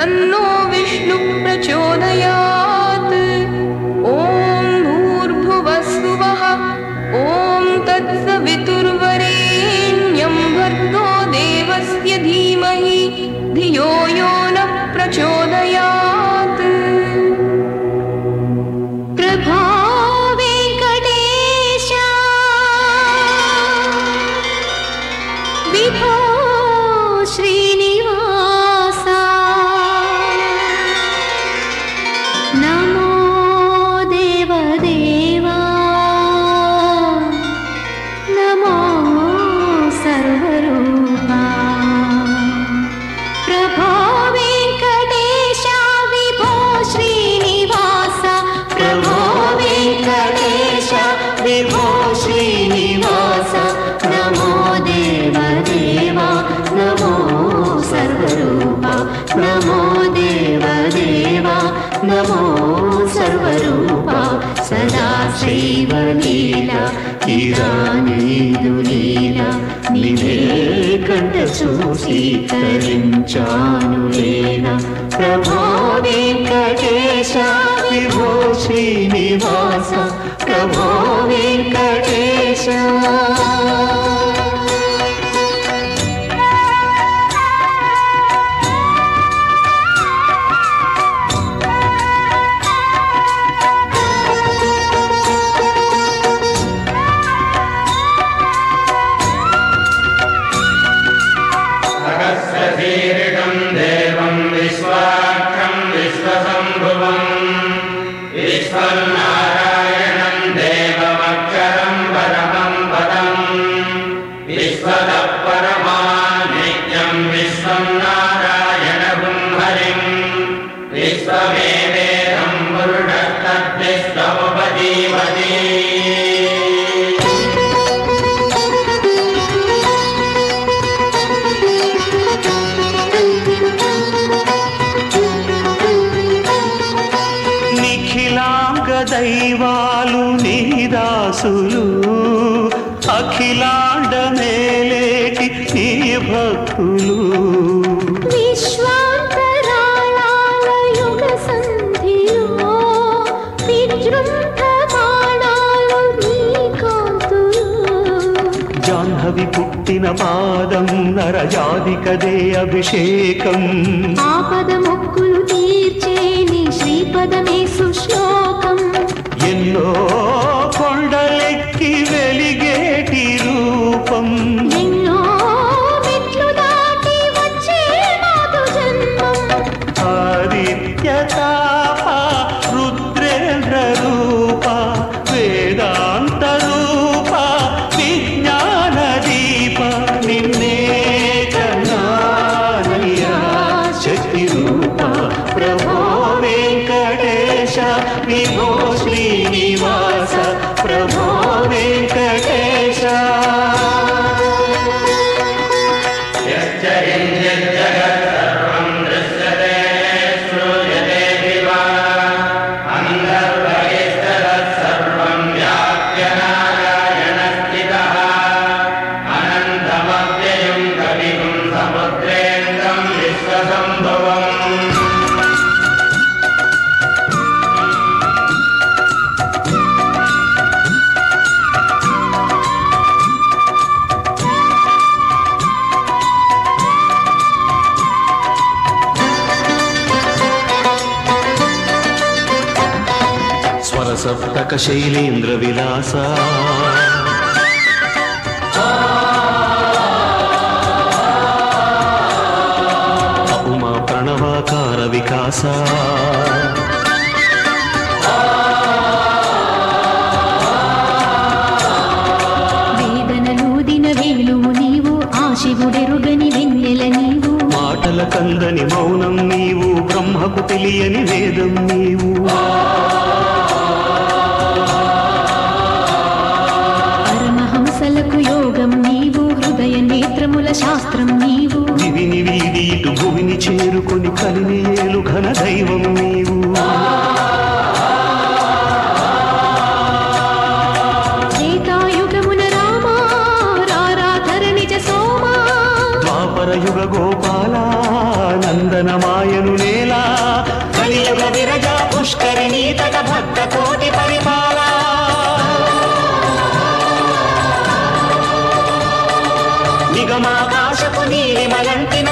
तन्नो विष्णु प्रचोदयात् ॐ भूर्भुवस्सुवः ॐ तत्सवितुर्वरेण्यं भर्गो देवस्य धीमहि धियो यो नः प्रचोदयात् ప్రభా వెంకటేశ విభో శ్రీనివాస నమో దేవదేవా నమో సర్వరూపా ప్రభో వెంకటేశ విభో శ్రీనివాస ప్రభో వెంకటేశ విభో శ్రీనివాస నమో దేవ దేవా నమో సర్వరూప నమో దేవ దేవా నమో సర్వరూప సదా శైవ లీల ఇరానీదు లీల నిలే కంట చూసి తరించాను లేన ప్రభో వెంకటేశ విభో శ్రీనివాస ప్రభో వెంకటేశ सहस्रशीर्षम् देवम् विश्वाक्षम् विश्वसम्भुवम् विश्वन्नारायणम् देवमक्षरम् परमम् पदम् विश्वतः परमानित्यम् विश्वम् नारायणगुम् हरिम् विश्वमेवेदम् पुरुषस्तद्विश्वमुपजीवति నిఖిలాంగ దైవాలు నీదాసులు అఖిలాండ మేలేటి నీ భక్తులు విశ్వాంతరాళాల యుగ సంధిలో విజృంభమాణాలు నీ కాంతులు జాహ్నవి పుట్టిన పాదం నరజాదికదే అభిషేకం ఆపద మొక్కులు తీర్చే నీ శ్రీపదమే సుశ్లోకం ఎన్నో కొండలెక్కి వెలిగేటి రూపం ఎన్నో మెట్లు దాటి వచ్చే మాతు జన్మం ఆదిత్యతాప రుద్రేంద్ర రూప వేదాంత రూప విజ్ఞాన దీప నిన్నే కన్నానయ్యా శక్తి రూప ప్రభో వెంకటేశ విభో శ్రీనివాస ప్రభో వెంకటేశ यश्च हिन्द्यज्जगत्सर्वम् दृश्यते श्रूयते दिवा अन्तर्बहिस्ततः व्याप्य नारायणस्थितः अनन्तमव्ययम् कविगुम् समुद्रेन्द्रम् विश्वसम्भवम् స్వరసప్తక శైలేంద్ర విలాస ఉమా ప్రణవాకార వికాస వేదనలూదిన వేలువు నీవు ఆ శివుడెరుగని వెన్నెల నీవు మాటల కందని మౌనం నీవు బ్రహ్మకు తెలియని వేదం నీవు పరమహంసలకు యోగం నీవు హృదయ నేత్రముల శాస్త్రం నీవు దివిని వీడి ఇటు భువిని చేరుకొని కలిని ఏలు ఘన దైవం నీవు త్రేతాయుగమున రామా రారాధర నిజ సోమా ద్వాపర యుగ గోపాల నందనమాయను నేల మేఘమాకాశపు నీలిమలంటి